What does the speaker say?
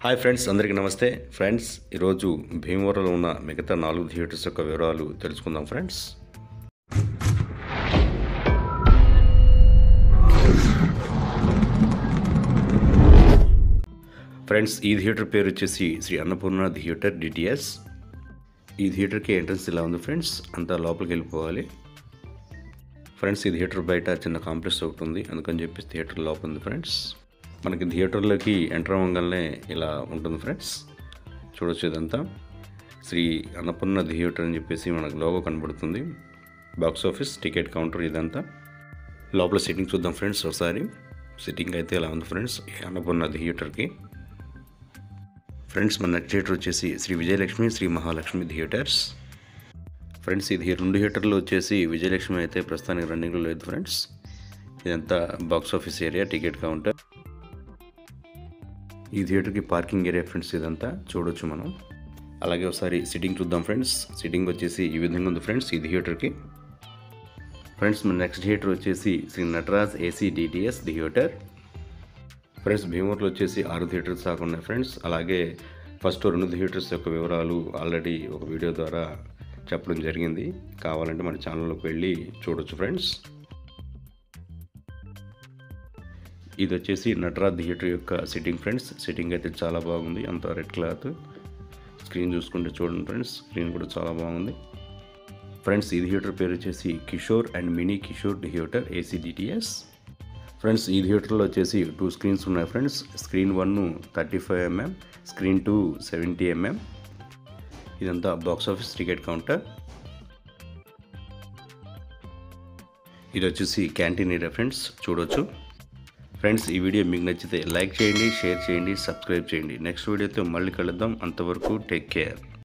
hi friends అందరికీ నమస్తే friends ఈరోజు భీమవరంలో ఉన్న మిగతా నాలుగు థియేటర్స్ యొక్క వివరాలు తెలుసుకుందాం ఫ్రెండ్స్ ఫ్రెండ్స్ ఈ థియేటర్ పేరు వచ్చేసి శ్రీ అన్నపూర్ణ థియేటర్ డిటిఎస్ ఈ థియేటర్కి ఎంట్రన్స్ ఇలా ఉంది ఫ్రెండ్స్ అంతా లోపలికి వెళ్ళిపోవాలి ఫ్రెండ్స్ ఈ థియేటర్ బయట చిన్న కాంప్లెక్స్ ఒకటి ఉంది అందుకని చెప్పి థియేటర్ లోపల ఉంది ఫ్రెండ్స్ మనకి థియేటర్లోకి ఎంటర్ అవ్వగానే ఇలా ఉంటుంది ఫ్రెండ్స్ చూడొచ్చు ఇదంతా శ్రీ అన్నపూర్ణ థియేటర్ అని చెప్పేసి మనకు లోగో కనబడుతుంది బాక్స్ ఆఫీస్ టికెట్ కౌంటర్ ఇదంతా లోపల సిట్టింగ్ చూద్దాం ఫ్రెండ్స్ ఒకసారి సిట్టింగ్ అయితే ఇలా ఉంది ఫ్రెండ్స్ ఈ అన్నపూర్ణ థియేటర్కి ఫ్రెండ్స్ మన నెక్స్ట్ థియేటర్ వచ్చేసి శ్రీ విజయలక్ష్మి శ్రీ మహాలక్ష్మి థియేటర్స్ ఫ్రెండ్స్ ఇది రెండు థియేటర్లు వచ్చేసి విజయలక్ష్మి అయితే ప్రస్తుతానికి రన్నింగ్లో లేదు ఫ్రెండ్స్ ఇదంతా box office area ticket counter ఈ థియేటర్కి పార్కింగ్ ఏరియా ఫ్రెండ్స్ ఇదంతా చూడొచ్చు మనం అలాగే ఒకసారి సిట్టింగ్ చూద్దాం ఫ్రెండ్స్ సిట్టింగ్ వచ్చేసి ఈ విధంగా ఉంది ఫ్రెండ్స్ ఈ థియేటర్కి ఫ్రెండ్స్ మన నెక్స్ట్ థియేటర్ వచ్చేసి Shri Nataraj AC DTS theatre friends భీమవరంలో వచ్చేసి ఆరు థియేటర్స్ దాకా ఉన్నాయి ఫ్రెండ్స్ అలాగే ఫస్ట్ రెండు థియేటర్స్ యొక్క వివరాలు ఆల్రెడీ ఒక వీడియో ద్వారా చెప్పడం జరిగింది కావాలంటే మన ఛానల్లోకి వెళ్ళి చూడొచ్చు ఫ్రెండ్స్ ఇది వచ్చేసి నటరాజ్ థియేటర్ యొక్క సిట్టింగ్ ఫ్రెండ్స్ సిట్టింగ్ అయితే చాలా బాగుంది అంత రెడ్ క్లాత్ స్క్రీన్ చూసుకుంటే చూడండి ఫ్రెండ్స్ స్క్రీన్ కూడా చాలా బాగుంది ఫ్రెండ్స్ ఈ థియేటర్ పేరు వచ్చేసి Kishore and mini Kishore theatre AC DTS friends ఈ థియేటర్లో వచ్చేసి టూ స్క్రీన్స్ ఉన్నాయి friends screen one thirty five MM screen two seventy MM ఇదంతా బాక్స్ ఆఫీస్ టికెట్ కౌంటర్ ఇది వచ్చేసి క్యాంటీన్ ఏరియా ఫ్రెండ్స్ చూడొచ్చు ఫ్రెండ్స్ ఈ వీడియో మీకు నచ్చితే లైక్ చేయండి షేర్ చేయండి సబ్స్క్రైబ్ చేయండి నెక్స్ట్ వీడియోతో మళ్ళీ కలుద్దాం అంతవరకు టేక్ కేర్